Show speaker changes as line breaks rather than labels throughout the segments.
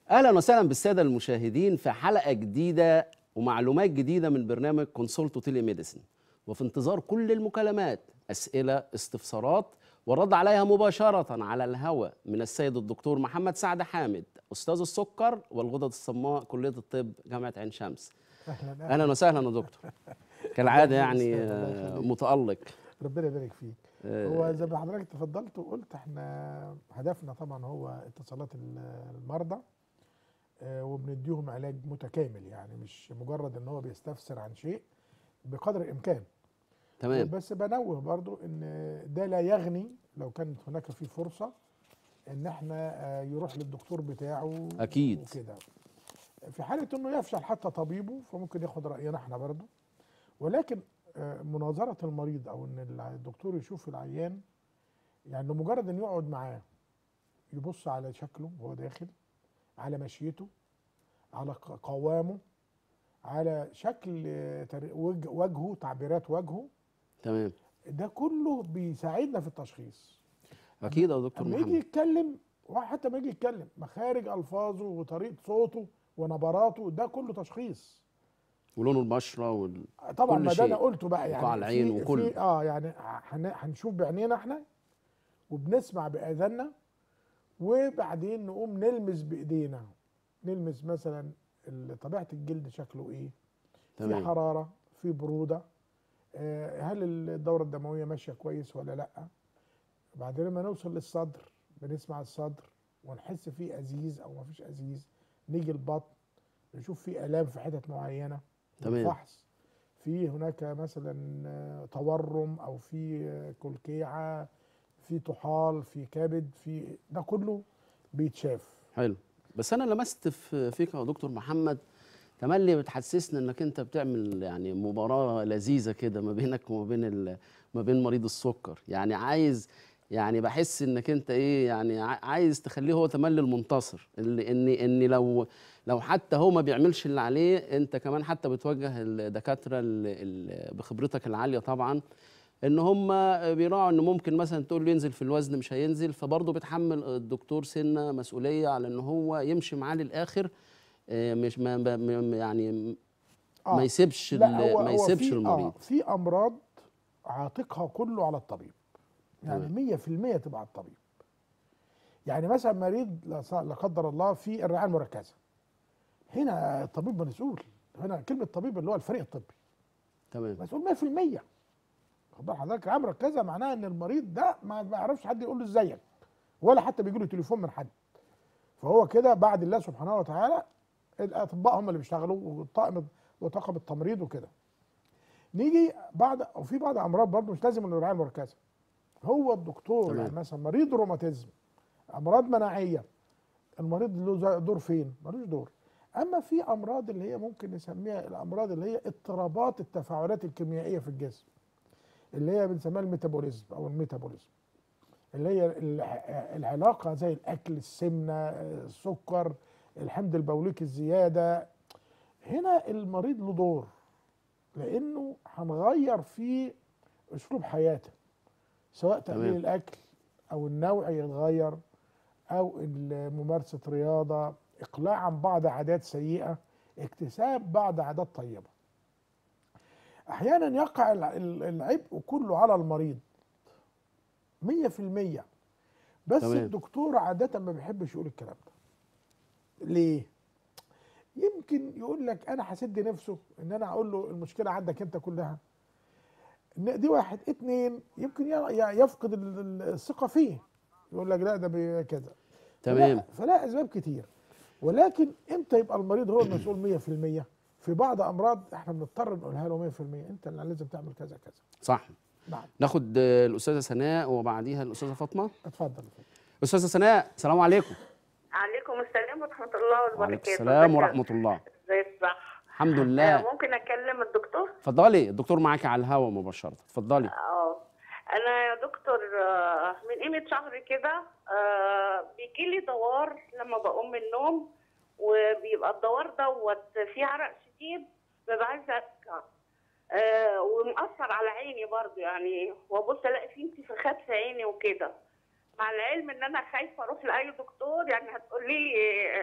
اهلا وسهلا بالساده المشاهدين في حلقه جديده ومعلومات جديده من برنامج كونسولتو تيلي ميديسن وفي انتظار كل المكالمات اسئله استفسارات والرد عليها مباشره على الهواء من السيد الدكتور محمد سعد حامد استاذ السكر والغدد الصماء كليه الطب جامعه عين شمس
اهلا
اهلا وسهلا يا دكتور كالعاده يعني
الله
آه،
يخليك.
متالق
ربنا يبارك فيك
آه،
هو زي ما حضرتك تفضلت وقلت احنا هدفنا طبعا هو اتصالات ال- المرضى آه، وبنديهم علاج متكامل يعني مش مجرد ان هو بيستفسر عن شيء بقدر الامكان
تمام
بس بنوه برضو ان ده لا يغني لو كانت هناك في فرصه ان احنا آه، يروح للدكتور بتاعه
أكيد.
وكده في حاله انه يفشل حتى طبيبه فممكن ياخد راينا احنا برضو ولكن آه، مناظره المريض او ان الدكتور يشوف العيان يعني مجرد ان يقعد معاه يبص على شكله وهو داخل على مشيته على ق- قوامه على شكل آه، تر- وجه- وجهه تعبيرات وجهه
تمام
ده كله بيساعدنا في التشخيص
اكيد يا دكتور
اما يجي
محمد
يتكلم وحتى ما يجي يتكلم مخارج الفاظه وطريقه صوته ونبراته ده كله تشخيص
ولون البشره وال...
طبعا
كل
ما ده انا
شيء.
قلته بقى يعني
وقاع العين
في-
وكله.
في اه يعني هن- هنشوف بعينينا احنا وبنسمع باذاننا وبعدين نقوم نلمس بايدينا نلمس مثلا ال- طبيعه الجلد شكله ايه في
تمام
حراره في بروده آه، هل الدوره الدمويه ماشيه كويس ولا لا بعدين لما نوصل للصدر بنسمع الصدر ونحس فيه ازيز او ما فيش ازيز نيجي البطن نشوف فيه الام في حتت معينه
تمام.
فحص في هناك مثلا آه، تورم او في آه، كلكيعه في طحال في كبد في ده كله بيتشاف
حلو بس انا لمست في فيك يا دكتور محمد تملي بتحسسني انك انت بتعمل يعني مباراه لذيذه كده ما بينك وما بين ال... ما بين مريض السكر يعني عايز يعني بحس انك انت ايه يعني ع- عايز تخليه هو تملي المنتصر اللي ان ان لو لو حتى هو ما بيعملش اللي عليه انت كمان حتى بتوجه الدكاتره ال- ال- بخبرتك العاليه طبعا ان هم بيراعوا ان ممكن مثلا تقول له ينزل في الوزن مش هينزل فبرضه بتحمل الدكتور سنه مسؤوليه على ان هو يمشي معاه للاخر آه، مش ما ما- ما- يعني ما يسيبش ال- ما يسيبش
في
المريض
آه في امراض عاتقها كله على الطبيب يعني 100% تبقى على الطبيب يعني مثلا مريض لا ص- لا قدر الله في الرعايه المركزه هنا الطبيب مسؤول هنا كلمه طبيب اللي هو الفريق الطبي
تمام
مسؤول 100% خد بال حضرتك الرعايه المركزه معناها ان المريض ده ما بيعرفش حد يقول له ازيك ولا حتى بيجي له تليفون من حد فهو كده بعد الله سبحانه وتعالى الاطباء هم اللي بيشتغلوا والطاقم وطاقم التمريض وكده نيجي بعد وفي بعض امراض برضه مش لازم الرعايه المركزه هو الدكتور
تمام.
يعني مثلا مريض روماتيزم امراض مناعيه المريض له زي- دور فين ملوش دور اما في امراض اللي هي ممكن نسميها الامراض اللي هي اضطرابات التفاعلات الكيميائيه في الجسم اللي هي بنسميها الميتابوليزم او الميتابوليزم اللي هي الع- العلاقه زي الاكل السمنه السكر الحمض البوليكي الزياده هنا المريض له دور لانه هنغير في اسلوب حياته سواء تقليل
تمام.
الاكل او النوع يتغير او ال- ممارسه رياضه اقلاع عن بعض عادات سيئه اكتساب بعض عادات طيبه احيانا يقع الع- ال- العبء كله على المريض مية في المية بس
تمام.
الدكتور عادة ما بيحبش يقول الكلام ده ليه؟ يمكن يقول لك انا هسد نفسه ان انا اقول له المشكله عندك انت كلها إن دي واحد اتنين يمكن ي- ي- يفقد ال- ال- الثقه فيه يقول لك لا ده بي- كذا
تمام
فلا, فلا اسباب كتير ولكن امتى يبقى المريض هو المسؤول 100% في بعض امراض احنا بنضطر نقولها له 100% انت اللي لازم تعمل كذا كذا
صح
نعم
ناخد آه، الاستاذه سناء وبعديها الاستاذه فاطمه
اتفضل
استاذه سناء السلام عليكم
عليكم السلام ورحمة الله وبركاته
وعليكم السلام ورحمه الله
ازيك صح
الحمد لله
آه ممكن اكلم الدكتور؟
اتفضلي الدكتور معاكي على الهوا مباشره اتفضلي
اه انا يا دكتور آه، من قيمة شهر كده آه بيجي لي دوار لما بقوم من النوم وبيبقى الدوار دوت فيه عرق شديد ببقى عايزة ارجع آه ومأثر على عيني برضو يعني وابص الاقي فيه انتفاخات في عيني وكده مع العلم ان انا خايفه اروح لاي دكتور يعني هتقول لي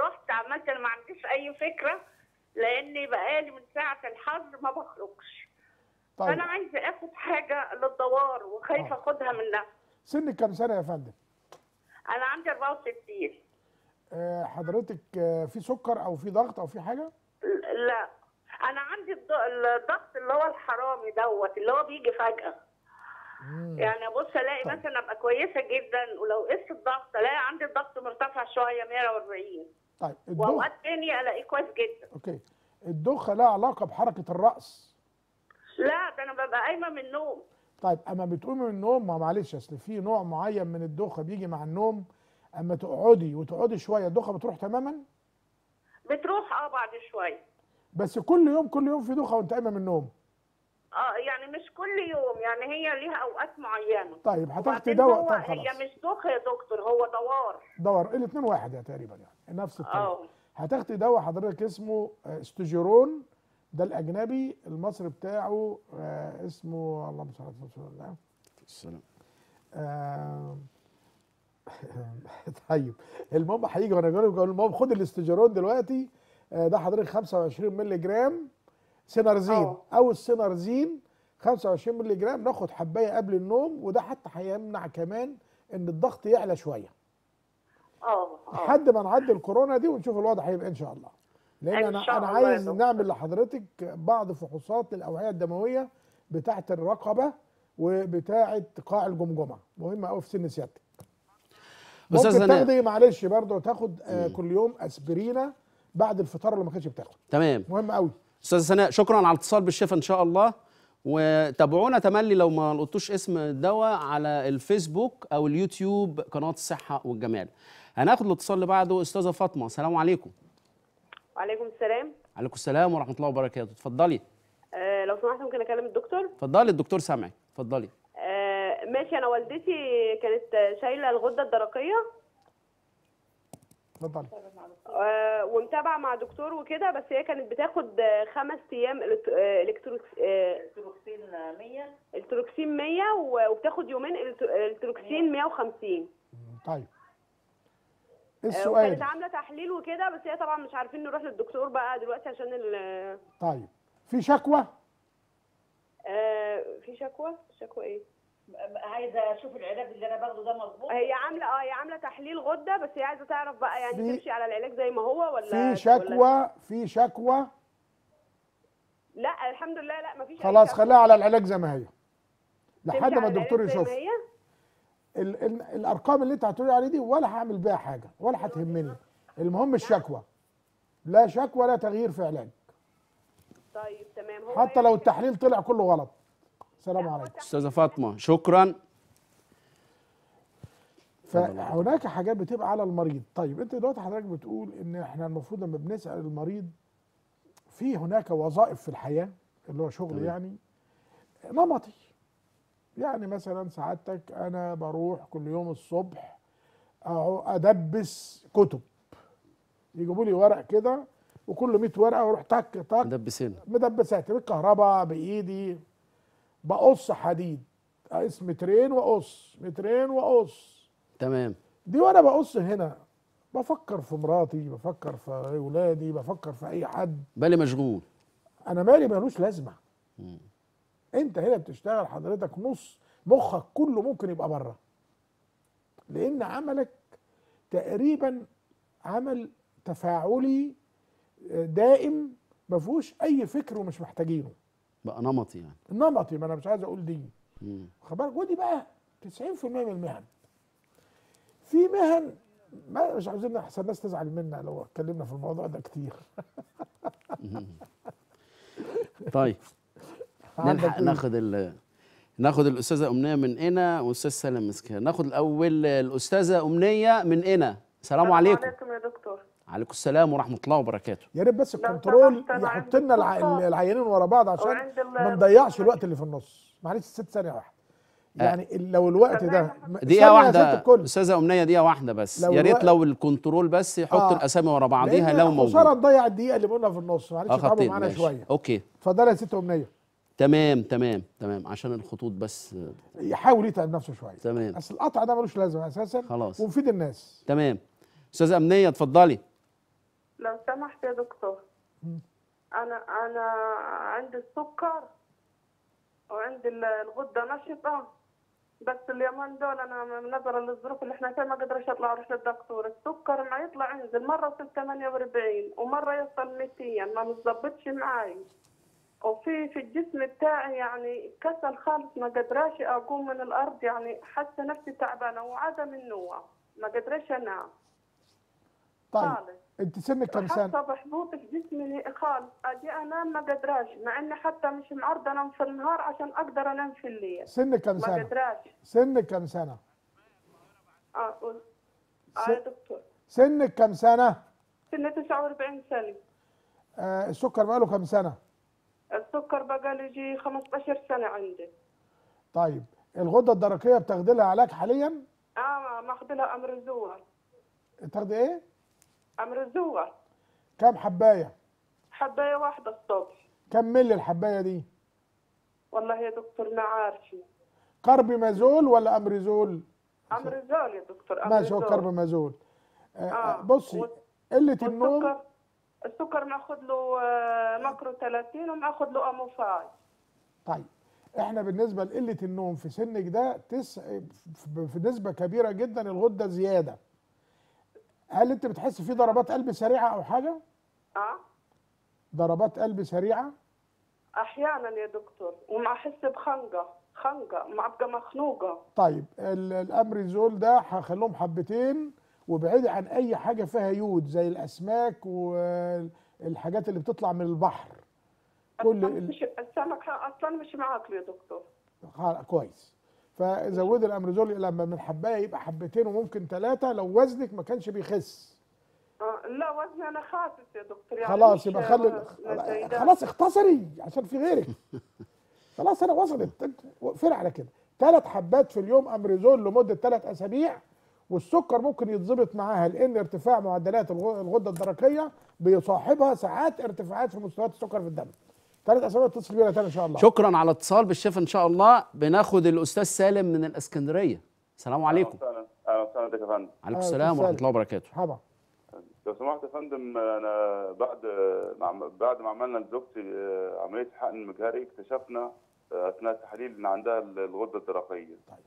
رحت عملت انا ما عنديش اي فكره لاني بقالي من ساعه الحظر ما بخرجش
طيب
فانا عايزه اخد حاجه للدوار وخايفه
آه.
اخدها منها
سنك كام سنه يا فندم
انا عندي 64
آه، حضرتك آه، في سكر او في ضغط او في حاجه
ل- لا انا عندي الض- الضغط اللي هو الحرامي دوت اللي هو بيجي فجاه
مم.
يعني ابص الاقي
طيب.
مثلا ابقى كويسه جدا ولو قست الضغط الاقي عندي الضغط مرتفع شويه 140
طيب الدوخه
واوقات تاني الاقيه كويس جدا
اوكي الدوخه لها علاقه بحركه الراس
لا ده انا ببقى قايمه من النوم
طيب اما بتقومي من النوم ما معلش اصل في نوع معين من الدوخه بيجي مع النوم اما تقعدي وتقعدي شويه الدوخه بتروح تماما
بتروح اه بعد شويه
بس كل يوم كل يوم في دوخه وانت قايمه من النوم
اه يعني مش كل يوم يعني هي ليها اوقات معينه
طيب هتاخدي
وبعدين
دواء
هو
طب
هي
خلاص
مش دوخه يا دكتور هو دوار
دور الاثنين واحد يا تقريبا يعني نفس الطريقه
اه
هتاخدي دواء حضرتك اسمه آه، استوجيرون ده الاجنبي المصري بتاعه آه، اسمه اللهم صل على رسول الله
السلام
آه، طيب المهم هيجي وانا جاي لكم المهم خد الاستجرون دلوقتي آه، ده حضرتك 25 مللي جرام سينارزين
اه.
او السينارزين 25 مللي جرام ناخد حبايه قبل النوم وده حتى هيمنع كمان ان الضغط يعلى شويه
اه اه
لحد ما نعدي الكورونا دي ونشوف الوضع هيبقى ان شاء الله لان
إن
انا
شاء
انا
الله يا
عايز
دكتور.
نعمل لحضرتك بعض فحوصات للاوعيه الدمويه بتاعه الرقبه وبتاعه قاع الجمجمه مهمه قوي في سن سيادتك
أستاذ
ممكن
هناء.
تاخدي معلش برضه تاخد آه كل يوم اسبرينه بعد الفطار اللي ما كانتش بتاخد
تمام
مهم قوي
استاذ سناء شكرا على الاتصال بالشفا ان شاء الله وتابعونا تملي لو ما لقطوش اسم الدواء على الفيسبوك او اليوتيوب قناه الصحه والجمال هناخد الاتصال اللي بعده استاذه فاطمه السلام عليكم
وعليكم السلام
عليكم السلام ورحمه الله وبركاته اتفضلي
آه لو سمحت ممكن اكلم الدكتور
اتفضلي الدكتور سامعك اتفضلي
آه ماشي انا والدتي كانت شايله الغده الدرقيه
اتفضلي
آه ومتابعه مع دكتور وكده بس هي كانت بتاخد آه، خمس ايام الكت- آه، الكتروكس آه،
التروكسين 100
التروكسين 100 و- وبتاخد يومين الت- التروكسين 150
طيب ايه
آه،
السؤال
وكانت عامله تحليل وكده بس هي طبعا مش عارفين نروح للدكتور بقى دلوقتي عشان ال-
طيب في شكوى
آه في شكوى شكوى ايه
عايزه اشوف العلاج اللي انا باخده ده مظبوط
هي عامله اه هي عامله تحليل غده بس هي عايزه تعرف بقى يعني
في-
تمشي على العلاج زي ما هو ولا
في
ولا-
شكوى في شكوى
لا الحمد لله لا مفيش أي
خلاص
شك.
خليها على العلاج زي ما هي
تمشي
لحد ما
على
الدكتور
العلاج زي ما
يشوف
هي؟
ال ال الارقام اللي انت هتقولي عليه دي ولا هعمل بيها حاجه ولا هتهمني المهم الشكوى لا شكوى لا تغيير في علاج
طيب تمام هو
حتى لو
يعني-
التحليل طلع كله غلط سلام
لا، هو
عليكم
استاذه فاطمه شكرا
فهناك حاجات بتبقى على المريض طيب انت دلوقتي حضرتك بتقول ان احنا المفروض لما بنسال المريض في هناك وظائف في الحياه اللي هو شغل
تمام.
يعني نمطي يعني مثلا سعادتك انا بروح كل يوم الصبح أهو ادبس كتب يجيبوا لي ورق كده وكل 100 ورقه واروح تك تك
مدبسين
مدبسات بالكهرباء بايدي بقص حديد اقيس مترين واقص مترين واقص
تمام
دي وانا بقص هنا بفكر في مراتي بفكر في اولادي بفكر في اي حد
بالي مشغول
انا مالي ملوش لازمه
مم.
انت هنا بتشتغل حضرتك نص مخك كله ممكن يبقى بره لان عملك تقريبا عمل تفاعلي آه، دائم ما فيهوش اي فكر ومش محتاجينه
بقى نمطي يعني
نمطي ما انا مش عايز اقول دي
مم.
خد بالك ودي بقى 90% من المهن في مهن ما مش عاوزين احسن الناس تزعل منا لو اتكلمنا في الموضوع ده كتير
طيب
عندك
نلحق
إيه؟
ناخد ال ناخد الاستاذه امنيه من هنا واستاذ سالم مسكين ناخد الاول الاستاذه امنيه من هنا السلام عليكم
عليكم يا دكتور
عليكم السلام ورحمه الله وبركاته
يا ريت بس
لو
الكنترول
سمحت أنا
يحط
عندي
لنا الع-
فرصة.
العيانين ورا بعض عشان
وعند ال-
ما نضيعش الوقت اللي في النص معلش ست ثانيه واحده يعني لو الوقت ده
تمام.
دقيقه
ثانية يا
واحده
ست الكل
استاذه امنيه دقيقه واحده بس
لو
يا ريت
الوقت-
لو الكنترول بس يحط
آه.
الاسامي ورا بعضيها
لأن
لو
خساره
موجود
نضيع الدقيقه اللي قلنا في النص معلش
اه
اتعبوا
خطين
معانا
ماشي
شويه
اوكي
اتفضلي يا ست امنيه
تمام تمام تمام عشان الخطوط بس آه،
يحاول يتعب نفسه شويه
تمام
اصل القطع ده ملوش لازمه اساسا
خلاص.
ومفيد الناس
تمام استاذه امنيه اتفضلي
لو سمحت يا دكتور
مم.
انا انا عندي السكر وعندي ال- الغده نشطه بس اليومين دول انا من نظرا للظروف اللي احنا فيها ما قدرش اطلع اروح للدكتور السكر ما يطلع ينزل مره وصل 48 ومره يوصل 200 ما متظبطش معاي وفي في الجسم بتاعي يعني كسل خالص ما قدراش اقوم من الارض يعني حاسه نفسي تعبانه وعدم النوع ما قدرش انام
طيب
خالص
انت سنك كام
حاسه
سنه
بحبوط في جسمي خالص اجي انام ما قدراش مع اني حتى مش معرضه انام في النهار عشان اقدر انام في الليل
سنك كام
ما
سنه
قدراش
سنك كام سنه
اه قول اه
س-
يا دكتور
سنك كام سنه
سني 49 سنه
آه السكر بقاله كام سنه
السكر بقى لي يجي 15 سنه عندي
طيب الغده الدرقيه بتاخدي لها علاج حاليا
اه ماخذ لها امرزول
تاخدي ايه
امرزول
كام حبايه
حبايه واحده الصبح
كام ملي الحبايه دي
والله يا دكتور ما عارفه
كاربيمازول ولا امريزول
امرزول يا دكتور
ماشي هو
أمرزول.
كاربيمازول آه
آه.
بصي
و-
قله النوم
والسكر السكر ماخذ له آه، ماكرو 30 وماخذ له اموفاي
طيب احنا بالنسبه لقله النوم في سنك ده تس في في نسبه كبيره جدا الغده زياده هل انت بتحس في ضربات قلب سريعه او حاجه
اه
ضربات قلب سريعه
احيانا يا دكتور وما احس بخنقه خنقه ما ابقى مخنوقه
طيب ال- الامريزول ده هخليهم حبتين وابعدي عن اي حاجه فيها يود زي الاسماك والحاجات اللي بتطلع من البحر كل
أصلاً
ال-
مش السمك اصلا مش معاك يا دكتور
خلاص، كويس فزودي الامريزول لما من حبايه يبقى حبتين وممكن ثلاثه لو وزنك ما كانش بيخس
آه لا وزني انا خاسس يا دكتور يعني
خلاص
مش-
يبقى خلي
لا زي ده.
خلاص اختصري عشان في غيرك خلاص انا وصلت وقفل على كده ثلاث حبات في اليوم امريزول لمده ثلاث اسابيع والسكر ممكن يتظبط معاها لان ارتفاع معدلات الغ- الغده الدرقيه بيصاحبها ساعات ارتفاعات في مستويات السكر في الدم ثلاث اسابيع اتصل بينا تاني ان شاء الله
شكرا على اتصال بالشفا ان شاء الله بناخد الاستاذ سالم من الاسكندريه السلام عليكم
اهلا اهلا وسهلا بك يا فندم
عليكم
أهلا
السلام
أستاذ
ورحمه
سالم.
الله وبركاته
مرحبا
لو سمحت يا فندم انا بعد مع- بعد ما عملنا لزوجتي آه، عمليه حقن مجهري اكتشفنا آه، اثناء التحاليل ان عندها الغده الدرقيه
طيب.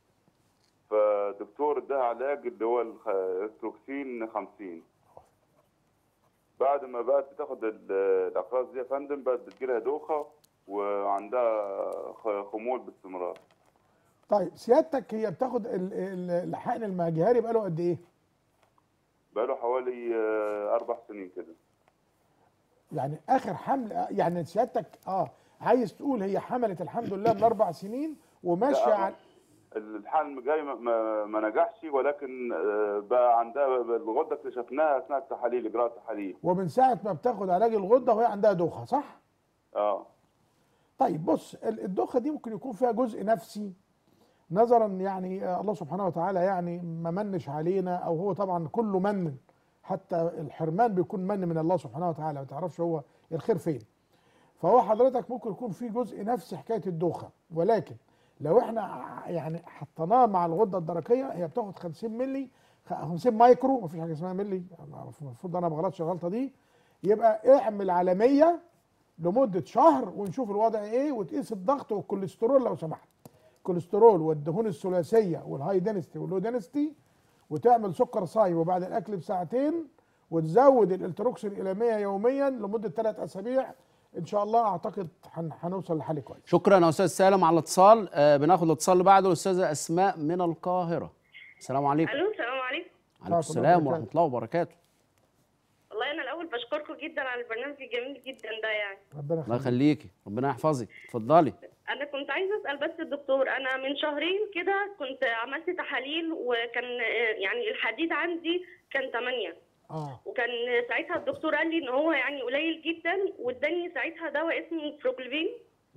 فالدكتور اداها علاج اللي هو الخ- التروكسين 50 بعد ما بقت بتاخد ال- الاقراص دي يا فندم بقت بتجيلها دوخه وعندها خ- خمول باستمرار
طيب سيادتك هي بتاخد ال- ال- الحقن المجهري بقاله قد ايه؟
بقاله حوالي آه، اربع سنين كده
يعني اخر حمل يعني سيادتك اه عايز تقول هي حملت الحمد لله من اربع سنين وماشيه
لا،
على
الحال المجاري ما, ما, ما نجحش ولكن آه، بقى عندها الغده اكتشفناها اثناء التحاليل اجراء التحاليل
ومن ساعه ما بتاخد علاج الغده وهي عندها دوخه صح؟
اه
طيب بص ال- الدوخه دي ممكن يكون فيها جزء نفسي نظرا يعني آه، الله سبحانه وتعالى يعني ما منش علينا او هو طبعا كله من حتى الحرمان بيكون من من الله سبحانه وتعالى ما تعرفش هو الخير فين فهو حضرتك ممكن يكون في جزء نفسي حكايه الدوخه ولكن لو احنا ع- يعني حطيناه مع الغده الدرقيه هي بتاخد 50 مللي خ- 50 مايكرو مفيش حاجه اسمها ملي المفروض انا ما بغلطش الغلطه دي يبقى اعمل على 100 لمده شهر ونشوف الوضع ايه وتقيس الضغط والكوليسترول لو سمحت الكوليسترول والدهون الثلاثيه والهاي دينستي واللو دينستي وتعمل سكر صايم وبعد الاكل بساعتين وتزود الالتروكسين الى 100 يوميا لمده ثلاث اسابيع ان شاء الله اعتقد هن- هنوصل لحل كويس
شكرا يا استاذ سالم على الاتصال آه بناخد الاتصال اللي بعده الاستاذه اسماء من القاهره السلام عليكم
الو السلام عليكم
عليكم
الله
السلام
وبركاته.
ورحمه الله وبركاته
والله انا الاول بشكركم جدا على البرنامج الجميل جدا ده يعني
ربنا
الله
يخليك
يخليكي ربنا يحفظك اتفضلي
انا كنت عايزه اسال بس الدكتور انا من شهرين كده كنت عملت تحاليل وكان آه، يعني الحديد عندي كان 8
اه
وكان ساعتها الدكتور قال لي ان هو يعني قليل جدا واداني ساعتها دواء اسمه بروكلفين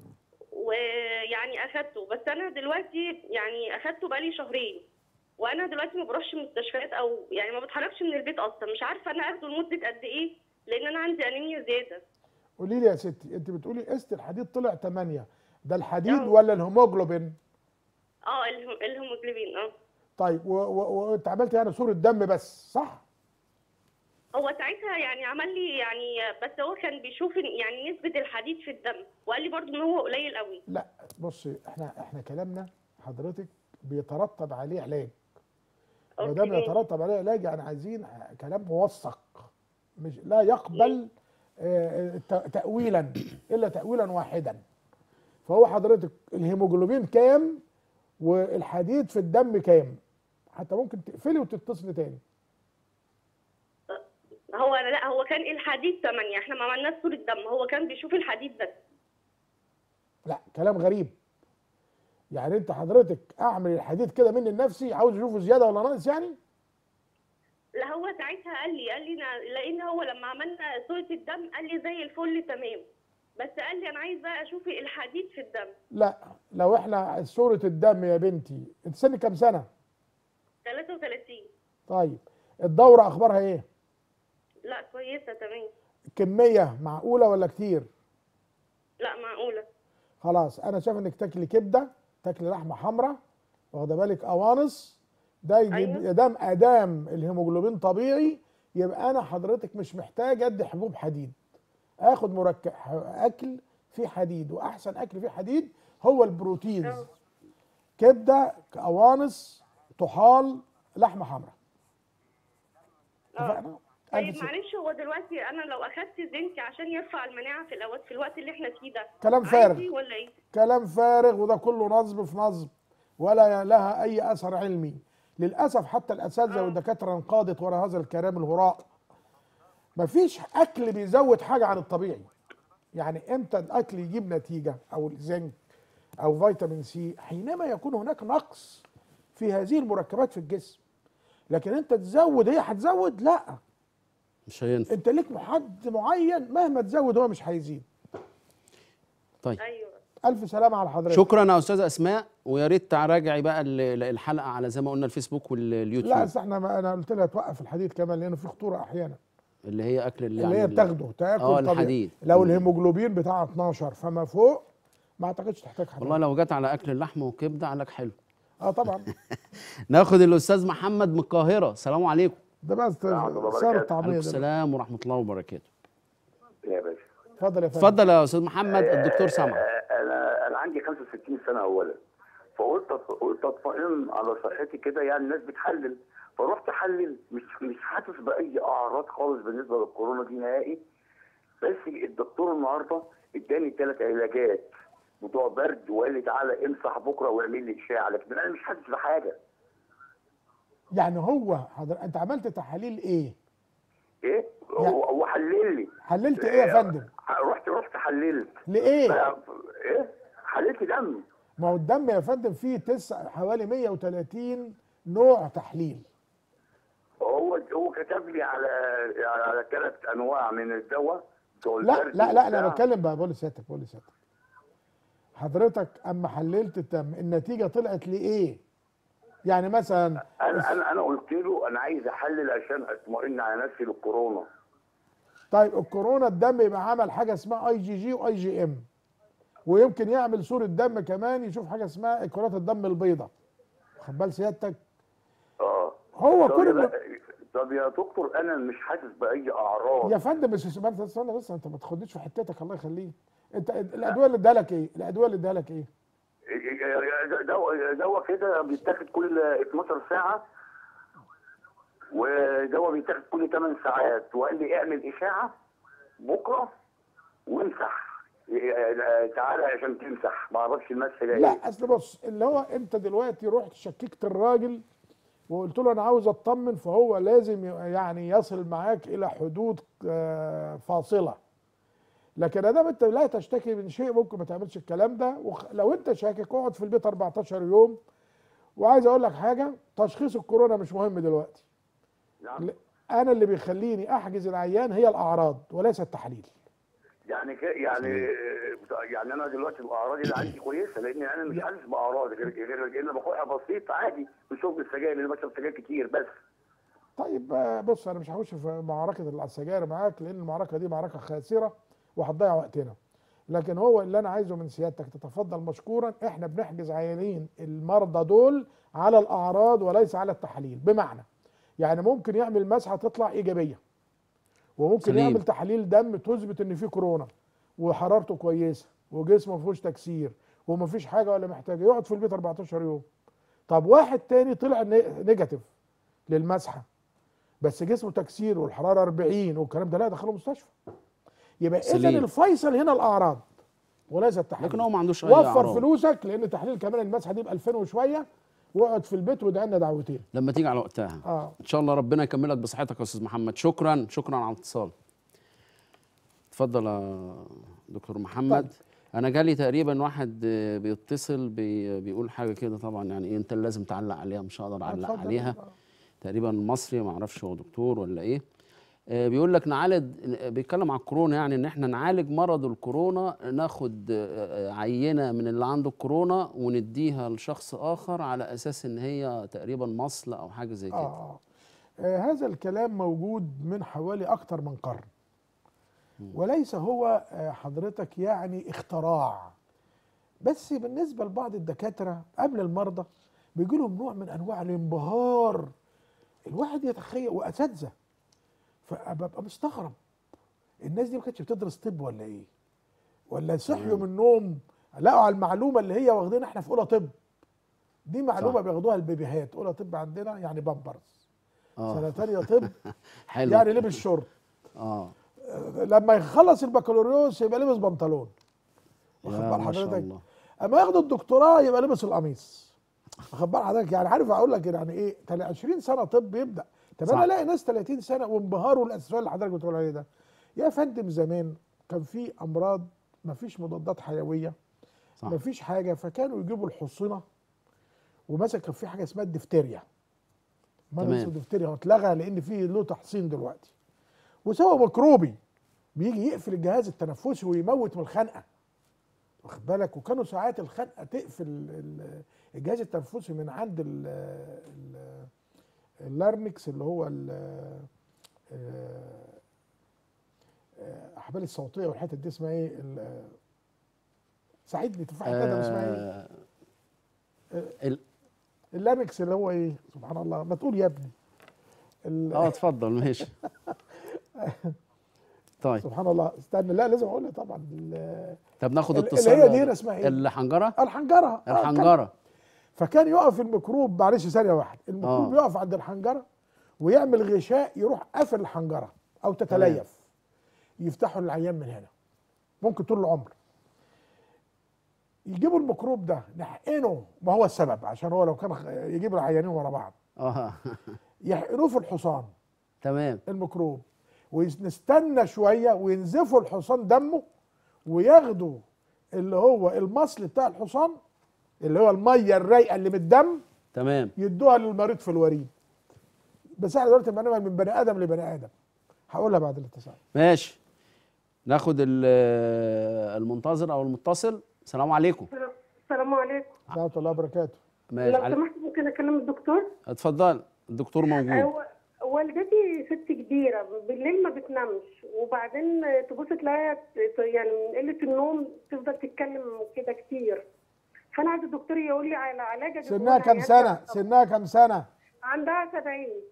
ويعني اخدته بس انا دلوقتي يعني اخدته بقالي شهرين وانا دلوقتي ما بروحش مستشفيات او يعني ما بتحركش من البيت اصلا مش عارفه انا اخده لمده قد ايه لان انا عندي انيميا زياده
قولي لي يا ستي انت بتقولي قست الحديد طلع 8 ده الحديد
آه.
ولا الهيموجلوبين
اه الهم- الهيموجلوبين اه
طيب و- و- وانت عملت يعني صوره دم بس صح
هو ساعتها ساعتها يعني عمل لي يعني بس هو كان بيشوف إن- يعني نسبه الحديد في الدم وقال لي برضو ان هو قليل قوي
لا بصي احنا احنا كلامنا حضرتك بيترتب عليه علاج ما دام
أوكي.
يترتب عليه علاج يعني عايزين كلام موثق مش لا يقبل آه، ت- تأويلا إلا تأويلا واحدا فهو حضرتك الهيموجلوبين كام والحديد في الدم كام حتى ممكن تقفلي وتتصلي تاني
هو لا هو كان الحديد 8 احنا ما عملناش صوره دم هو كان بيشوف الحديد بس
لا كلام غريب يعني انت حضرتك اعمل الحديد كده مني لنفسي عاوز اشوفه زياده ولا ناقص يعني
لا هو ساعتها قال لي قال لي أنا- لان هو لما عملنا صوره الدم قال لي زي الفل تمام بس قال لي انا عايز بقى اشوف الحديد في الدم
لا لو احنا صورة الدم يا بنتي انت سنك كام سنة
33
طيب الدورة اخبارها ايه
لا كويسه تمام
كمية معقولة ولا كتير
لا معقوله
خلاص انا شايف انك تاكلي كبدة تاكلي لحمة حمراء واخده بالك قوانص ده يجيب
أيوة.
ادام ادام الهيموجلوبين طبيعي يبقى انا حضرتك مش محتاج ادي حبوب حديد اخد مركب اكل فيه حديد واحسن اكل فيه حديد هو البروتينز
أه.
كبده قوانص طحال لحمه حمراء اتفقنا
طيب
ألف س-
معلش هو دلوقتي انا لو اخدت زنك عشان يرفع المناعه في الاوقات في الوقت اللي احنا فيه ده
كلام فارغ.
عادي ولا ايه؟
كلام فارغ وده كله نصب في نصب ولا لها اي اثر علمي للاسف حتى الاساتذه
آه.
والدكاتره انقادت وراء هذا الكلام الهراء مفيش اكل بيزود حاجه عن الطبيعي يعني امتى الاكل يجيب نتيجه او الزنك او فيتامين سي حينما يكون هناك نقص في هذه المركبات في الجسم لكن انت تزود هي هتزود لا
مش هينفع
انت ليك حد معين مهما تزود هو مش هيزيد
طيب
ايوه
الف سلامه على حضرتك
شكرا يا استاذه اسماء ويا ريت تراجعي بقى ال- الحلقه على زي ما قلنا الفيسبوك
لا
واليوتيوب
اصل احنا ما انا قلت لها توقف الحديد كمان لانه في خطوره احيانا
اللي هي اكل اللي
اللي هي
يعني
بتاخده تاكل
اه
طبيعي.
الحديد
لو
مم.
الهيموجلوبين بتاع 12 فما فوق ما اعتقدش تحتاج حديد
والله لو جت على اكل اللحمه وكبده عليك حلو
اه طبعا
ناخد الاستاذ محمد من القاهره السلام عليكم
ده بقى است-
الله
سعر
وبركاته.
الطعميه
عليكم
ده
السلام ورحمه الله وبركاته
يا باشا
اتفضل يا فندم
اتفضل يا استاذ محمد الدكتور سامع
آه، انا انا عندي 65 سنه اولا فقلت قلت اطمئن على صحتي كده يعني الناس بتحلل فرحت احلل مش مش حاسس باي اعراض خالص بالنسبه للكورونا دي نهائي بس الدكتور النهارده اداني ثلاث علاجات بتوع برد وقال لي تعالى امسح بكره واعمل لي اشعه لكن انا مش حاسس بحاجه
يعني هو حضر... انت عملت تحاليل ايه
ايه
يعني-
هو هو حلل لي
حللت ايه يا فندم
رحت رحت حللت
لايه
ايه حللت دم
ما هو الدم يا فندم فيه تسع حوالي 130 نوع تحليل
هو هو كتب لي على على ثلاث انواع من الدواء بتوع
لا
البرد
لا لا انا
وبتاع.
بتكلم بقى بقول لسيادتك بقول لسيادتك حضرتك اما حللت الدم النتيجه طلعت لايه يعني مثلا
انا انا انا قلت له انا عايز احلل عشان اطمئن على نفسي للكورونا
طيب الكورونا الدم يبقى عمل حاجه اسمها اي جي جي واي جي ام ويمكن يعمل صوره دم كمان يشوف حاجه اسمها كرات الدم البيضاء خد بال سيادتك
اه
هو
طب
كل
يا,
ما-
طب يا دكتور انا مش حاسس باي اعراض
يا فندم بس استنى بس استنى بس انت ما تاخدنيش في حتتك الله يخليك انت الادويه اللي ادالها لك ايه؟ الادويه اللي ادالها لك ايه؟
دواء دواء كده بيتاخد كل 12 ساعه ودواء بيتاخد كل 8 ساعات وقال لي اعمل اشاعه بكره وامسح تعالى عشان تمسح ما اعرفش المسح ده ايه
لا اصل بص اللي هو انت دلوقتي رحت شككت الراجل وقلت له انا عاوز اطمن فهو لازم ي- يعني يصل معاك الى حدود آه، فاصله لكن ادام انت لا تشتكي من شيء ممكن ما تعملش الكلام ده وخ- لو انت شاكك اقعد في البيت 14 يوم وعايز اقول لك حاجه تشخيص الكورونا مش مهم دلوقتي
نعم.
ل- انا اللي بيخليني احجز العيان هي الاعراض وليس التحليل
يعني ك... يعني يعني انا دلوقتي الاعراض اللي عندي كويسه لان انا مش حاسس باعراض غير غير ان باخدها بسيط عادي من شرب السجاير لان بشرب سجاير كتير بس
طيب آه، بص انا مش هخش في معركه السجاير معاك لان المعركه دي معركه خاسره وهتضيع وقتنا لكن هو اللي انا عايزه من سيادتك تتفضل مشكورا احنا بنحجز عيانين المرضى دول على الاعراض وليس على التحاليل بمعنى يعني ممكن يعمل مسحه تطلع ايجابيه وممكن
سليم.
يعمل تحاليل دم تثبت ان في كورونا وحرارته كويسه وجسمه ما فيهوش تكسير وما فيش حاجه ولا محتاجه يقعد في البيت 14 يوم طب واحد تاني طلع ني- نيجاتيف للمسحه بس جسمه تكسير والحراره 40 والكلام ده لا دخله مستشفى يبقى اذا
سليم.
الفيصل هنا الاعراض وليس التحاليل
لكن هو ما عندوش اي
وفر
أعراض.
فلوسك لان تحليل كمان المسحه دي ب 2000 وشويه واقعد في البيت وادعي لنا دعوتين
لما تيجي على وقتها
اه
ان شاء الله ربنا يكملك بصحتك يا استاذ محمد شكرا شكرا على الاتصال اتفضل يا دكتور محمد
طيب.
انا جالي تقريبا واحد آه، بيتصل بي بيقول حاجه كده طبعا يعني إيه انت اللي لازم تعلق عليها مش هقدر اعلق
اتفضل.
عليها تقريبا مصري ما اعرفش هو دكتور ولا ايه آه، بيقول لك نعالج بيتكلم على الكورونا يعني ان احنا نعالج مرض الكورونا ناخد آه، آه، عينه من اللي عنده الكورونا ونديها لشخص اخر على اساس ان هي تقريبا مصل او حاجه زي كده
آه. آه هذا الكلام موجود من حوالي أكتر من قرن وليس هو آه حضرتك يعني اختراع بس بالنسبة لبعض الدكاترة قبل المرضى بيجي لهم نوع من أنواع الانبهار الواحد يتخيل وأساتذة فببقى مستغرب الناس دي ما كانتش بتدرس طب ولا إيه ولا صحيوا من النوم لقوا على المعلومة اللي هي واخدينها احنا في أولى طب دي معلومة
صح.
بياخدوها البيبيهات أولى طب عندنا يعني بامبرز
اه
سنه تانية طب
حلو
يعني لبس شورت
اه
لما يخلص البكالوريوس يبقى لبس بنطلون واخد
يا
بال
ما شاء
حضرتك
الله
اما ياخد الدكتوراه يبقى لبس القميص واخد بال حضرتك يعني عارف اقول لك يعني ايه تل- 20 سنه طب يبدا طب
صح.
انا الاقي ناس 30 سنه وانبهار والاسئله اللي حضرتك بتقول عليه ده يا فندم زمان كان في امراض ما فيش مضادات حيويه
صح.
ما فيش حاجه فكانوا يجيبوا الحصنه ومثلا كان في حاجه اسمها الدفتيريا مرض
تمام.
اسمه الدفتيريا هو اتلغى لان في له تحصين دلوقتي وسوى ميكروبي بيجي يقفل الجهاز التنفسي ويموت من الخنقه واخد بالك وكانوا ساعات الخنقه تقفل ال- الجهاز التنفسي من عند ال ال اللارنكس اللي هو ال الاحبال الصوتيه والحتت دي اسمها ايه ال- ساعدني تفاحه ادم اسمها ايه
آه، ال-
اللارنكس اللي هو ايه سبحان الله ما تقول يا ابني ال-
اه اتفضل ماشي طيب
سبحان الله استنى لا لازم اقولها طبعا ال-
طب ناخد
اللي
اتصال
هي دي اسمها ايه؟
الحنجره
الحنجره آه، كان-
الحنجره
فكان يقف الميكروب معلش ثانيه واحده الميكروب
آه.
يقف عند الحنجره ويعمل غشاء يروح قافل الحنجره او تتليف يفتحوا العيان من هنا ممكن طول العمر يجيبوا الميكروب ده نحقنه ما هو السبب عشان هو لو كان خ- يجيب العيانين ورا بعض
اه
يحقنوه في الحصان
تمام
الميكروب ونستنى شويه وينزفوا الحصان دمه وياخدوا اللي هو المصل بتاع الحصان اللي هو الميه الرايقه اللي من الدم
تمام
يدوها للمريض في الوريد بس احنا دلوقتي بنعمل من بني ادم لبني ادم هقولها بعد الاتصال
ماشي ناخد ال- المنتظر او المتصل السلام عليكم
السلام عليكم
ورحمه الله وبركاته
ماشي
لو
علي...
سمحت ممكن اكلم الدكتور
اتفضل الدكتور موجود
هو والدتي ست كبيرة بالليل ما بتنامش وبعدين تبص تلاقيها ت- يعني من قلة النوم تفضل تتكلم كده كتير فأنا عايز الدكتور يقول لي على علاج أجيبه
سنها
لها
كام
يعني.
سنه سنها كام سنه
عندها 70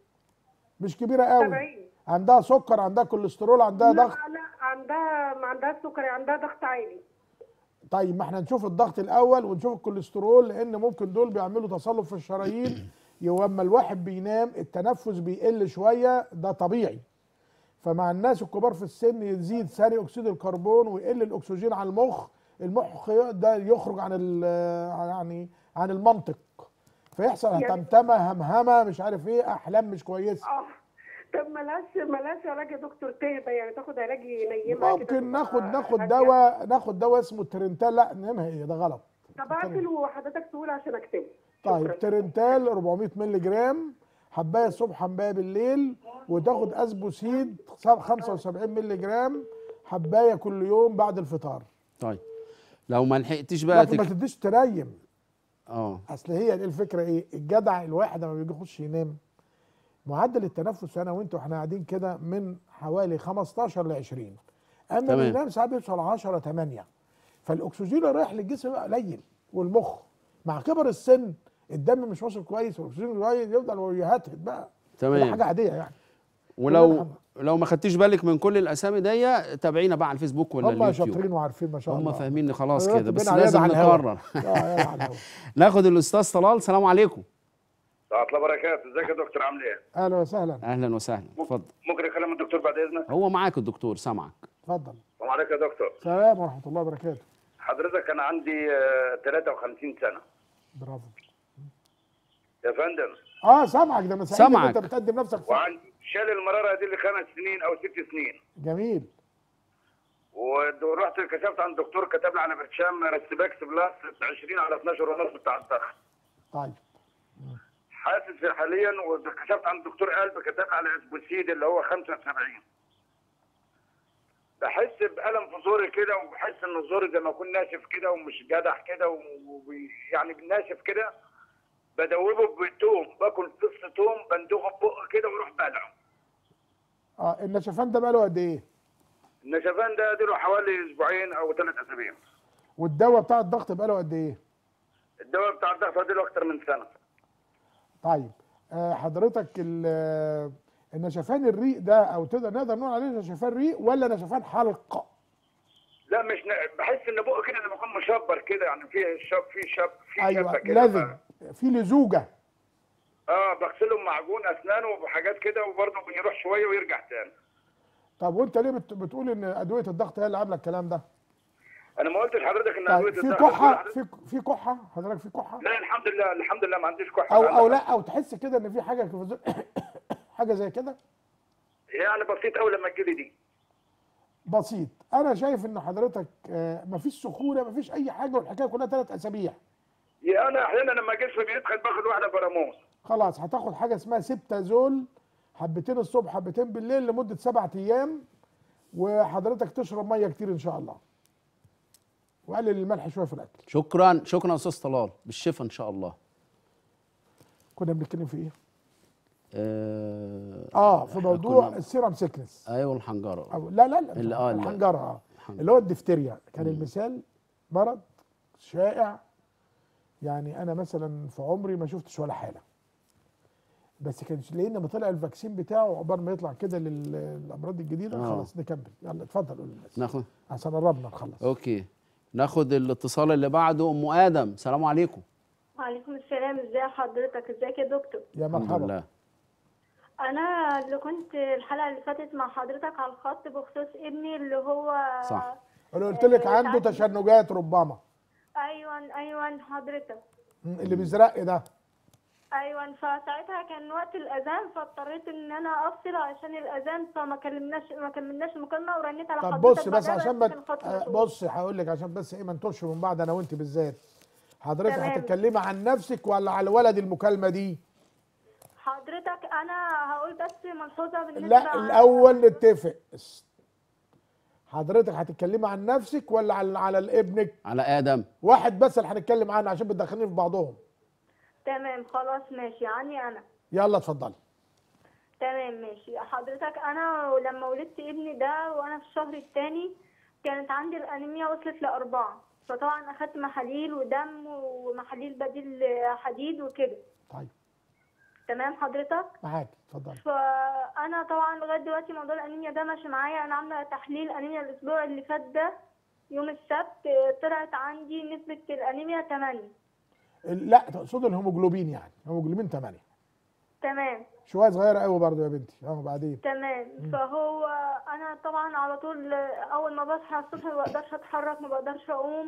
مش كبيره قوي
70
عندها سكر عندها كوليسترول عندها
لا
ضغط
لا عندها ما عندهاش سكري عندها ضغط عالي
طيب ما احنا نشوف الضغط الاول ونشوف الكوليسترول لان ممكن دول بيعملوا تصلب في الشرايين لما الواحد بينام التنفس بيقل شويه ده طبيعي فمع الناس الكبار في السن يزيد ثاني اكسيد الكربون ويقل الاكسجين على المخ المخ ده يخرج عن ال- يعني عن المنطق فيحصل
يعني-
تمتمه همهمه مش عارف ايه احلام مش كويسه
اه طب ملاش ملاش علاج يا دكتور تهدى يعني تاخد علاج ينيمها كده
ممكن
تبقى
ناخد ناخد
هادية.
دواء ناخد دواء اسمه ترنتال لا نمها ايه ده غلط
طب اقفل وحضرتك تقول عشان اكتبه
طيب
شكراً.
ترنتال 400 مللي جرام حبايه الصبح حبايه بالليل وتاخد اسبوسيد 75 مللي جرام حبايه كل يوم بعد الفطار
طيب لو ما لحقتش بقى
لكن ما
تك...
تديش تنيم
اه
اصل هي دي الفكره ايه الجدع الواحد لما بيجي يخش ينام معدل التنفس انا وانت واحنا قاعدين كده من حوالي 15 ل 20 اما
تمام.
بينام ساعات بيوصل 10 8 فالاكسجين اللي رايح للجسم بقى قليل والمخ مع كبر السن الدم مش واصل كويس والاكسجين قليل يفضل يهتهت بقى ده
تمام
حاجه عاديه يعني
ولو
كلنا
لو ما خدتيش بالك من كل الاسامي دي تابعينا بقى على الفيسبوك ولا
هم
اليوتيوب
شاطرين وعارفين ما شاء الله
هم فاهمين خلاص
دلوقتي
كده بس
بقينا على
لازم
يد على الهوا.
نكرر
اه يا على الهوا.
ناخد الاستاذ طلال سلام عليكم
ساعة الله بركاته ازيك يا دكتور عامل ايه؟
اهلا وسهلا
اهلا وسهلا اتفضل
ممكن اكلم الدكتور بعد اذنك؟
هو معاك الدكتور سامعك
اتفضل
السلام عليكم يا دكتور
سلام ورحمه الله وبركاته
حضرتك انا عندي آه، 53 سنة
برافو
يا فندم
اه سامعك ده مساعد
سامعك.
انت بتقدم نفسك صح
وعندي شال المرارة دي لخمس سنين او ست سنين
جميل
ورحت كشفت عند الدكتور كتب لي على برشام رسباكس بلس 20 على 12 ونص بتاع الضغط
طيب
حاسس حاليا وكشفت عند دكتور قلب كتب لي على اسبوسيد اللي هو 75 بحس بألم في زوري كده وبحس ان زوري زي ما اكون ناشف كده ومش جدح كده ويعني ناشف كده بدوبه بتوم باكل فص توم بندوقه ببقه كده واروح بلعه
اه النشفان ده بقاله قد ايه
النشفان ده اديله حوالي اسبوعين او ثلاث اسابيع
والدواء بتاع الضغط بقاله قد ايه
الدواء بتاع الضغط اديله اكتر من سنه
طيب آه حضرتك ال- آه، النشفان الريق ده او تقدر نقدر نقول عليه نشفان ريق ولا نشفان حلق
لا مش ن... بحس ان بقه كده لما اكون مشبر كده يعني فيه شب في شب في
ايوه
شبه كده
لازم في لزوجه
اه بغسله بمعجون اسنانه وبحاجات كده وبرضه بيروح شويه ويرجع تاني
طب وانت ليه بت- بتقول ان ادويه الضغط هي اللي عامله الكلام ده
انا ما قلتش حضرتك ان
طيب
ادويه
في
الضغط
كحه
حضرتك-
في في كحه حضرتك في كحه
لا الحمد لله الحمد لله ما عنديش كحه
او او لا او تحس كده ان في حاجه في زو- حاجه زي كده
يعني بسيط قوي لما تجيلي دي
بسيط انا شايف ان حضرتك آه، مفيش سخونه مفيش اي حاجه والحكايه كلها ثلاث اسابيع
يا انا احيانا لما جسمي بيدخل باخد واحده براموس
خلاص هتاخد حاجه اسمها سبتازول حبتين الصبح حبتين بالليل لمده سبعة ايام وحضرتك تشرب ميه كتير ان شاء الله وقلل الملح شويه في الاكل
شكرا شكرا يا استاذ طلال بالشفا ان شاء الله
كنا بنتكلم في ايه
اه,
اه في
إحنا
موضوع
كنا-
السيرم سيكنس
ايوه الحنجره
أو لا لا لا مش
اللي- آه، لا.
الحنجره اه
الحنجرة.
اللي هو الدفتيريا كان المثال مرض شائع يعني انا مثلا في عمري ما شفتش ولا حاله بس كان لان لما طلع الفاكسين بتاعه عقبال ما يطلع كده لل- للامراض الجديده
آه.
خلاص نكمل يلا اتفضل قول للناس
ناخد
عشان قربنا نخلص
اوكي ناخد الاتصال اللي بعده ام ادم سلام عليكم
وعليكم السلام ازي حضرتك ازيك يا دكتور
يا
الحمد
مرحبا
لله
انا اللي كنت الحلقه اللي فاتت مع حضرتك على الخط بخصوص ابني اللي هو
صح.
انا قلت لك
آه،
عنده
ساعات-
تشنجات ربما
ايوه ايوه حضرتك
مم، اللي بيزرق ده
ايوه فساعتها كان وقت الاذان فاضطريت ان انا افصل عشان الاذان فما كلمناش ما كملناش المكالمه ورنيت على
طب
حضرتك
بص بس
بعدها
عشان ما
كان الخط
آه،
مقفول.
بص هقول لك عشان بس ايه ما نتوهش من بعض انا وانت بالذات حضرتك
تمام.
هتتكلمي عن نفسك ولا على ولد المكالمه دي
حضرتك انا هقول بس ملحوظه بالنسبه
لا الاول نتفق حضرتك هتتكلمي عن نفسك ولا على على ابنك
على ادم
واحد بس اللي هنتكلم عنه عشان بتدخلني في بعضهم
تمام خلاص ماشي عني انا
يلا اتفضلي
تمام ماشي حضرتك انا لما ولدت ابني ده وانا في الشهر الثاني كانت عندي الانيميا وصلت لأربعة فطبعا اخدت محاليل ودم ومحاليل بديل حديد وكده
طيب
تمام حضرتك
معاك اتفضلي
فانا طبعا لغايه دلوقتي موضوع الانيميا ده ماشي معايا انا عامله تحليل انيميا الاسبوع اللي فات ده يوم السبت طلعت عندي نسبه الانيميا 8
لا تقصد الهيموجلوبين يعني هيموجلوبين 8
تمام
شويه صغيره قوي برضه يا بنتي اه بعدين
تمام فهو انا طبعا على طول اول ما بصحى الصبح ما بقدرش اتحرك ما بقدرش اقوم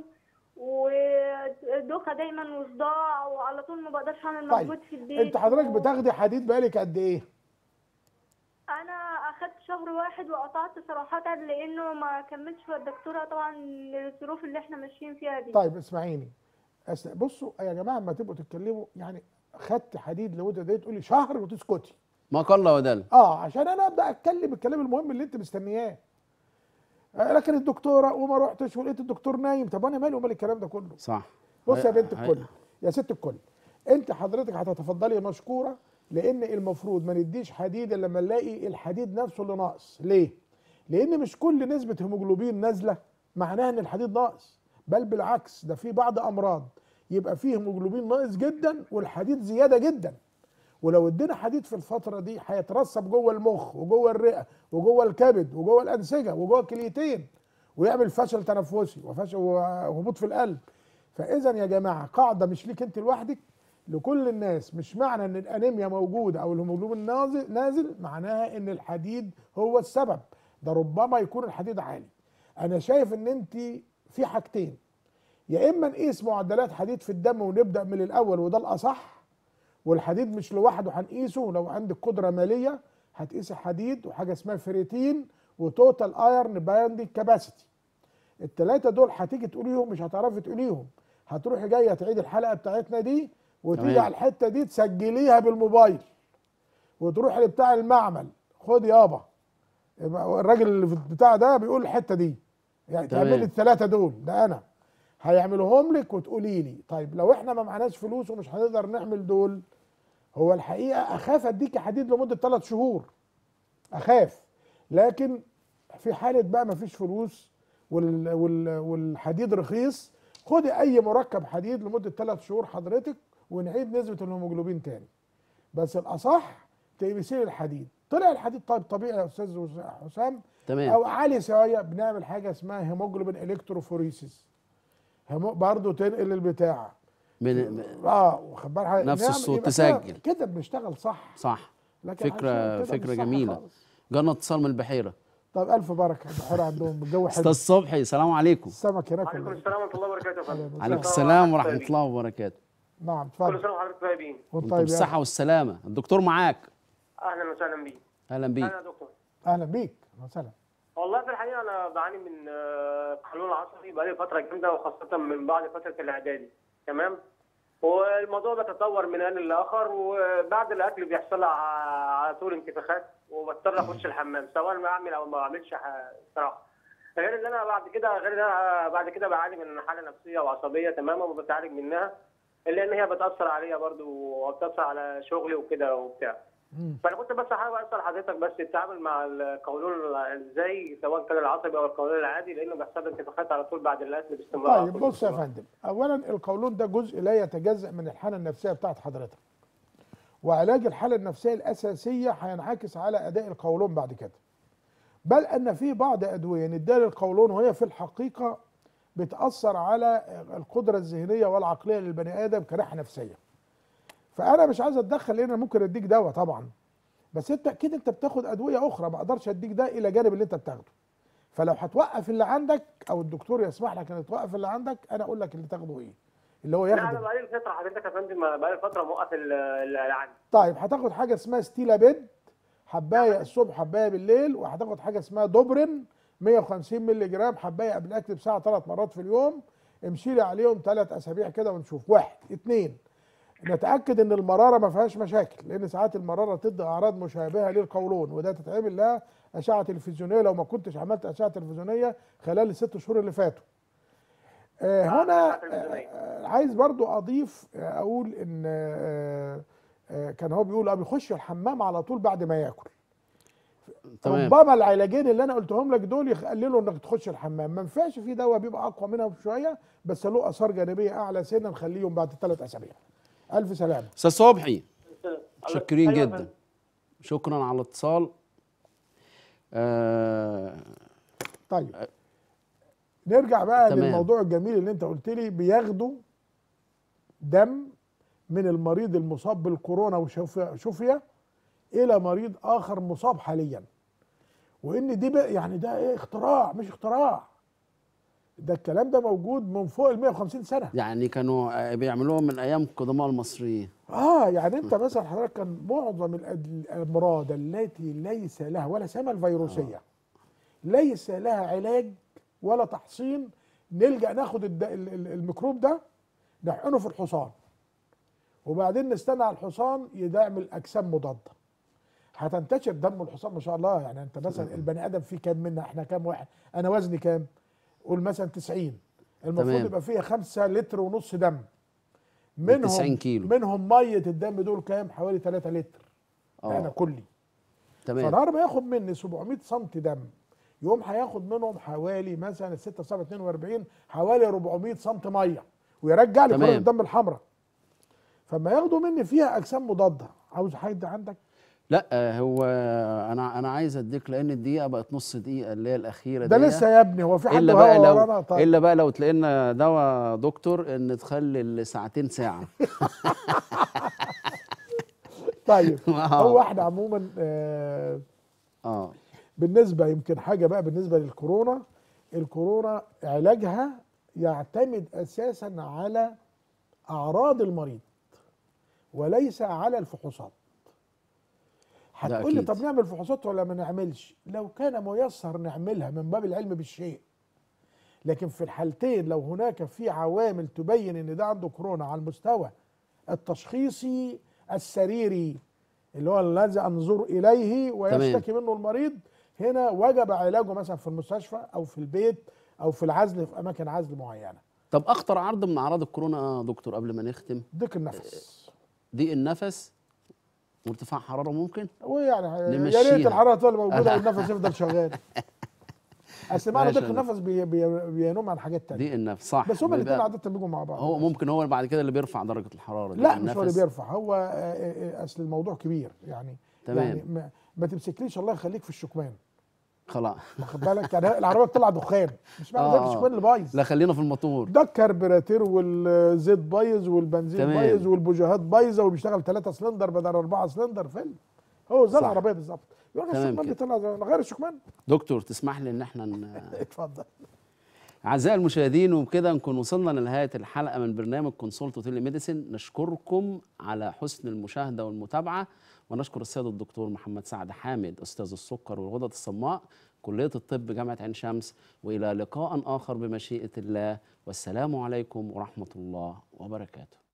ودوخه دايما وصداع وعلى طول ما بقدرش اعمل
طيب
مجهود في البيت
انت حضرتك
و-
بتاخدي حديد بقالك قد ايه
انا اخدت شهر واحد وقطعت صراحه لانه ما كملتش والدكتوره طبعا الظروف اللي احنا ماشيين فيها دي
طيب اسمعيني أس- بصوا يا جماعه اما تبقوا تتكلموا يعني خدت حديد لمده دي تقولي شهر وتسكتي
ما قل ودل
اه عشان انا ابدا اتكلم الكلام المهم اللي انت مستنياه آه، لكن الدكتوره وما رحتش ولقيت الدكتور نايم طب انا مالي ومال الكلام ده كله
صح
بص يا
هي-
بنت
هي-
الكل يا ست الكل انت حضرتك هتتفضلي مشكوره لان المفروض ما نديش حديد الا لما نلاقي الحديد نفسه اللي ناقص ليه لان مش كل نسبه هيموجلوبين نازله معناها ان الحديد ناقص بل بالعكس ده في بعض امراض يبقى فيه هيموجلوبين ناقص جدا والحديد زياده جدا ولو ادينا حديد في الفتره دي هيترسب جوه المخ وجوه الرئه وجوه الكبد وجوه الانسجه وجوه الكليتين ويعمل فشل تنفسي وفشل وهبوط في القلب فاذا يا جماعه قاعده مش ليك انت لوحدك لكل الناس مش معنى ان الانيميا موجوده او الهيموجلوبين نازل نازل معناها ان الحديد هو السبب ده ربما يكون الحديد عالي انا شايف ان انت في حاجتين يا اما نقيس معدلات حديد في الدم ونبدا من الاول وده الاصح والحديد مش لوحده هنقيسه لو عندك قدره ماليه هتقيس الحديد وحاجه اسمها فريتين وتوتال ايرن بايندنج كاباسيتي الثلاثه دول هتيجي تقوليهم مش هتعرفي تقوليهم هتروحي جايه تعيد الحلقه بتاعتنا دي وتيجي
تمام.
على الحته دي تسجليها بالموبايل وتروحي لبتاع المعمل خد يابا يبقى الراجل اللي في البتاع ده بيقول الحته دي يعني
تمام.
تعملي الثلاثه دول ده انا هيعملوهم لك وتقولي لي طيب لو احنا ما معناش فلوس ومش هنقدر نعمل دول هو الحقيقه اخاف اديكي حديد لمده ثلاث شهور اخاف لكن في حاله بقى ما فيش فلوس وال وال والحديد رخيص خدي اي مركب حديد لمده ثلاث شهور حضرتك ونعيد نسبه الهيموجلوبين تاني بس الاصح تقيسي لي الحديد طلع الحديد طيب طبيعي يا استاذ حسام
تمام
او عالي شويه بنعمل حاجه اسمها هيموجلوبين الكتروفوريسيس هيمو برضه تنقل البتاع
من
اه واخد بالك حضرتك؟
نفس
نعم،
الصوت
يبقى كده-
تسجل.
كده بنشتغل صح
صح
لكن
فكرة
عشان كده
فكرة
مش صح
جميلة
خالص.
جالنا اتصال من البحيرة
طب الف بركه البحور عندهم الجو حلو
استاذ صبحي السلام عليكم
السمك هناك
وعليكم
ولا-
السلام ورحمه الله وبركاته يا فندم
عليكم
كل
السلام ورحمة الله وبركاته
نعم
كل
اتفضل
سنه وحضرتك طيبين
وانت
وانتم
طيب يا
بالصحة والسلامة الدكتور معاك
اهلا وسهلا بيك
أهلا بيك
اهلا يا دكتور
اهلا بيك أهلا وسهلا
والله في الحقيقه انا بعاني من آه، قولون عصبي بقالي فتره جامده وخاصه من بعد فتره الاعدادي تمام والموضوع بيتطور من ان لاخر وبعد الاكل بيحصل ع- على طول انتفاخات وبضطر اخش الحمام سواء ما اعمل او ما اعملش ح- صراحه غير ان انا بعد كده غير ان انا بعد كده بعاني من حاله نفسيه وعصبيه تماما وبتعالج منها الا ان هي بتاثر عليا برضو وبتاثر على شغلي وكده وبتاع
مم.
فانا كنت بس حابب اسال حضرتك بس التعامل مع القولون ازاي سواء كان العصبي او القولون العادي لانه بيحصل لي انتفاخات على طول بعد الاكل باستمرار على
طيب
طول
بص يا
باستمرار.
فندم اولا القولون ده جزء لا يتجزا من الحاله النفسيه بتاعت حضرتك وعلاج الحاله النفسيه الاساسيه هينعكس على اداء القولون بعد كده بل ان في بعض ادويه نديها للقولون وهي في الحقيقه بتاثر على القدره الذهنيه والعقليه للبني ادم كناحيه نفسيه فانا مش عايز اتدخل لان أنا ممكن اديك دواء طبعا بس انت اكيد انت بتاخد ادويه اخرى ما اقدرش اديك ده الى جانب اللي انت بتاخده فلو هتوقف اللي عندك او الدكتور يسمح لك ان توقف اللي عندك انا اقول لك اللي تاخده ايه اللي هو
لا انا
يخدم
بقالي فتره حضرتك يا فندم بقالي فتره موقف ال- ال- العادي
طيب هتاخد حاجه اسمها ستيلا بيد حبايه الصبح حبايه بالليل وهتاخد حاجه اسمها دوبرين 150 مللي جرام حبايه قبل الاكل بساعه ثلاث مرات في اليوم امشي لي عليهم ثلاث اسابيع كده ونشوف واحد اثنين نتاكد ان المراره ما فيهاش مشاكل لان ساعات المراره تدي اعراض مشابهه للقولون وده تتعمل لها اشعه تلفزيونيه لو ما كنتش عملت اشعه تلفزيونيه خلال الست شهور اللي فاتوا آه هنا
أشعة تلفزيونية.
آه عايز برضو اضيف آه، اقول ان آه آه كان هو بيقول اه بيخش الحمام على طول بعد ما ياكل
تمام
ربما العلاجين اللي انا قلتهم لك دول يقللوا انك تخش الحمام ما ينفعش في دواء بيبقى اقوى منها بشويه بس له اثار جانبيه اعلى سنه نخليهم بعد ثلاث اسابيع الف سلامه
أستاذ صبحي متشكرين
أيوة يا
جدا
فندم.
شكرا على الاتصال آه
طيب نرجع بقى
تمام.
للموضوع الجميل اللي انت قلت لي بياخدوا دم من المريض المصاب بالكورونا وشفية الى مريض اخر مصاب حاليا وان دي بقى يعني ده ايه اختراع مش اختراع ده الكلام ده موجود من فوق ال 150 سنه
يعني كانوا آه، بيعملوها من أيام قدماء المصريين
اه يعني انت مثلا حضرتك كان معظم الأد- الامراض التي ليس لها ولا سمى الفيروسيه ليس لها علاج ولا تحصين نلجا ناخد الد- ال- ال- الميكروب ده نحقنه في الحصان وبعدين نستنى على الحصان يعمل اجسام مضاده هتنتشر دم الحصان ما شاء الله يعني انت مثلا البني ادم فيه كام منا احنا كام واحد انا وزني كام قول مثلا 90 المفروض
تمام.
يبقى فيها 5 لتر ونص دم منهم
90 كيلو.
منهم ميه الدم دول كام حوالي 3 لتر انا
اه
كلي
تمام
فنهار ما ياخد مني 700 سم دم يوم هياخد منهم حوالي مثلا 6 7 42 حوالي 400 سم ميه ويرجع لي كره
تمام.
الدم الحمراء فما ياخدوا مني فيها اجسام مضاده عاوز حد عندك
لا آه، هو انا انا عايز اديك لان الدقيقه بقت نص دقيقه اللي هي الاخيره
ده
دي
لسه يا ابني هو في حد
الا بقى
هوا
لو
ورانا طيب
الا بقى لو تلاقينا دواء دكتور ان تخلي الساعتين ساعه
طيب
آه.
هو احنا عموما آه
اه
بالنسبه يمكن حاجه بقى بالنسبه للكورونا الكورونا علاجها يعتمد اساسا على اعراض المريض وليس على الفحوصات هتقول لي
أكيد.
طب نعمل فحوصات ولا ما نعملش لو كان ميسر نعملها من باب العلم بالشيء لكن في الحالتين لو هناك في عوامل تبين ان ده عنده كورونا على المستوى التشخيصي السريري اللي هو الذي انظر اليه ويشتكي منه المريض هنا وجب علاجه مثلا في المستشفى او في البيت او في العزل في اماكن عزل معينه
طب اخطر عرض من اعراض الكورونا آه دكتور قبل ما نختم
ضيق النفس
ضيق النفس وارتفاع حراره ممكن
ويعني يا
نمشيها.
ريت الحراره تفضل موجوده والنفس يفضل شغال اصل معنى
ماشي
ضيق
يا دكتور.
النفس بي بي بينوم عن حاجات تانية
ضيق النفس صح
بس هما الاثنين
بيبقى-
عاده بيجوا مع بعض
هو ممكن هو بعد كده اللي بيرفع درجه الحراره ضيق
لا مش هو اللي
النفس.
بيرفع هو آه، آه، آه، اصل الموضوع كبير يعني
تمام.
يعني ما, ما تمسكليش الله يخليك في الشكمان
خلاص
واخد بالك يعني العربيه بتطلع دخان مش معنى
آه،
ذلك
آه.
الشكمان اللي بايظ
لا خلينا في الموتور
ده الكربيراتير والزيت بايظ والبنزين
تمام.
بايظ والبوجيهات بايظه وبيشتغل 3 سلندر بدل 4 سلندر فيلم هو زي
صح.
العربيه بالظبط يقول لك
تمام
الشكمان
كده.
بيطلع زي- نغير الشكمان
دكتور تسمح لي ان احنا ن...
اتفضل
اعزائي المشاهدين وبكده نكون وصلنا لنهايه الحلقه من برنامج كونسولت تيلي ميديسن نشكركم على حسن المشاهده والمتابعه ونشكر السيد الدكتور محمد سعد حامد استاذ السكر والغدد الصماء كليه الطب جامعه عين شمس والى لقاء اخر بمشيئه الله والسلام عليكم ورحمه الله وبركاته